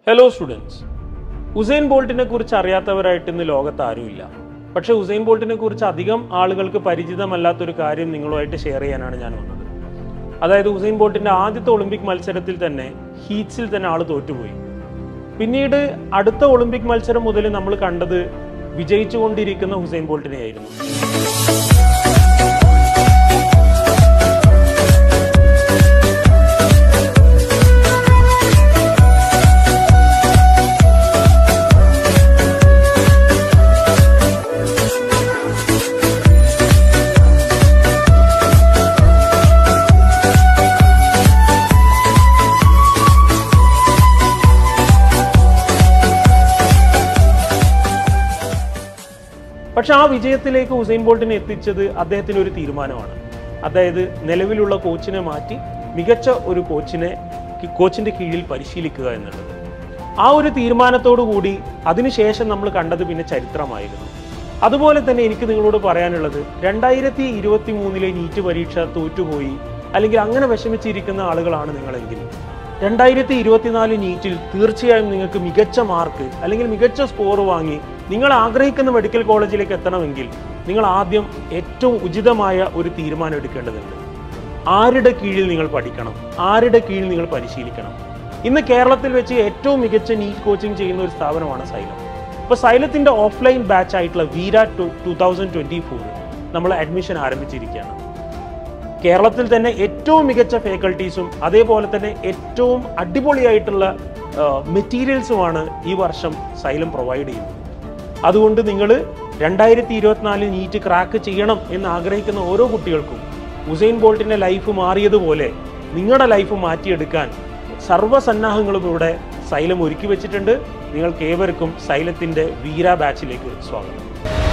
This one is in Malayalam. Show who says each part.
Speaker 1: ഹലോ സ്റ്റുഡൻസ് ഉസൈൻ ബോൾട്ടിനെ കുറിച്ച് അറിയാത്തവരായിട്ട് ഇന്ന് ലോകത്ത് ആരുമില്ല പക്ഷെ ഉസൈൻ ബോൾട്ടിനെ കുറിച്ച് അധികം ആളുകൾക്ക് പരിചിതമല്ലാത്തൊരു കാര്യം നിങ്ങളുമായിട്ട് ഷെയർ ചെയ്യാനാണ് ഞാൻ വന്നത് അതായത് ഉസൈൻ ബോൾട്ടിന്റെ ആദ്യത്തെ ഒളിമ്പിക് മത്സരത്തിൽ തന്നെ ഹീറ്റ്സിൽ തന്നെ ആൾ തോറ്റുപോയി പിന്നീട് അടുത്ത ഒളിമ്പിക് മത്സരം മുതൽ നമ്മൾ കണ്ടത് വിജയിച്ചുകൊണ്ടിരിക്കുന്ന ഹുസൈൻ ബോൾട്ടിനെയായിരുന്നു പക്ഷെ ആ വിജയത്തിലേക്ക് ഹുസൈൻ ബോൾട്ടിനെ എത്തിച്ചത് അദ്ദേഹത്തിന് ഒരു തീരുമാനമാണ് അതായത് നിലവിലുള്ള കോച്ചിനെ മാറ്റി മികച്ച ഒരു കോച്ചിനെ കോച്ചിന്റെ കീഴിൽ പരിശീലിക്കുക എന്നുള്ളത് ആ ഒരു തീരുമാനത്തോടു കൂടി അതിനുശേഷം നമ്മൾ കണ്ടത് പിന്നെ ചരിത്രമായിരുന്നു അതുപോലെ തന്നെ എനിക്ക് നിങ്ങളോട് പറയാനുള്ളത് രണ്ടായിരത്തി ഇരുപത്തി മൂന്നിലെ നീറ്റ് പരീക്ഷ തോറ്റുപോയി അല്ലെങ്കിൽ അങ്ങനെ വിഷമിച്ചിരിക്കുന്ന ആളുകളാണ് നിങ്ങളെങ്കിൽ രണ്ടായിരത്തി ഇരുപത്തിനാല് നീറ്റിൽ തീർച്ചയായും നിങ്ങൾക്ക് മികച്ച മാർക്ക് അല്ലെങ്കിൽ മികച്ച സ്കോർ വാങ്ങി നിങ്ങൾ ആഗ്രഹിക്കുന്ന മെഡിക്കൽ കോളേജിലേക്ക് എത്തണമെങ്കിൽ നിങ്ങൾ ആദ്യം ഏറ്റവും ഉചിതമായ ഒരു തീരുമാനം എടുക്കേണ്ടതുണ്ട് ആരുടെ കീഴിൽ നിങ്ങൾ പഠിക്കണം ആരുടെ കീഴിൽ നിങ്ങൾ പരിശീലിക്കണം ഇന്ന് കേരളത്തിൽ വെച്ച് ഏറ്റവും മികച്ച നീറ്റ് കോച്ചിങ് ചെയ്യുന്ന ഒരു സ്ഥാപനമാണ് സൈലം ഇപ്പോൾ സൈലത്തിന്റെ ഓഫ്ലൈൻ ബാച്ച് ആയിട്ടുള്ള വീര ടു ടു തൗസൻഡ് ട്വന്റി ഫോറിൽ നമ്മൾ അഡ്മിഷൻ ആരംഭിച്ചിരിക്കുകയാണ് കേരളത്തിൽ തന്നെ ഏറ്റവും മികച്ച ഫാക്കൽറ്റീസും അതേപോലെ തന്നെ ഏറ്റവും അടിപൊളിയായിട്ടുള്ള മെറ്റീരിയൽസുമാണ് ഈ വർഷം സൈലം പ്രൊവൈഡ് ചെയ്യുന്നത് അതുകൊണ്ട് നിങ്ങൾ രണ്ടായിരത്തി ഇരുപത്തിനാല് നീറ്റ് ക്രാക്ക് ചെയ്യണം എന്ന് ആഗ്രഹിക്കുന്ന ഓരോ കുട്ടികൾക്കും ഉസൈൻ ബോൾട്ടിന്റെ ലൈഫ് മാറിയതുപോലെ നിങ്ങളുടെ ലൈഫ് മാറ്റിയെടുക്കാൻ സർവ്വസന്നാഹങ്ങളും ഇവിടെ സൈലം ഒരുക്കി വെച്ചിട്ടുണ്ട് നിങ്ങൾക്ക് ഏവർക്കും സൈലത്തിന്റെ വീര ബാച്ചിലേക്ക് സ്വാഗതം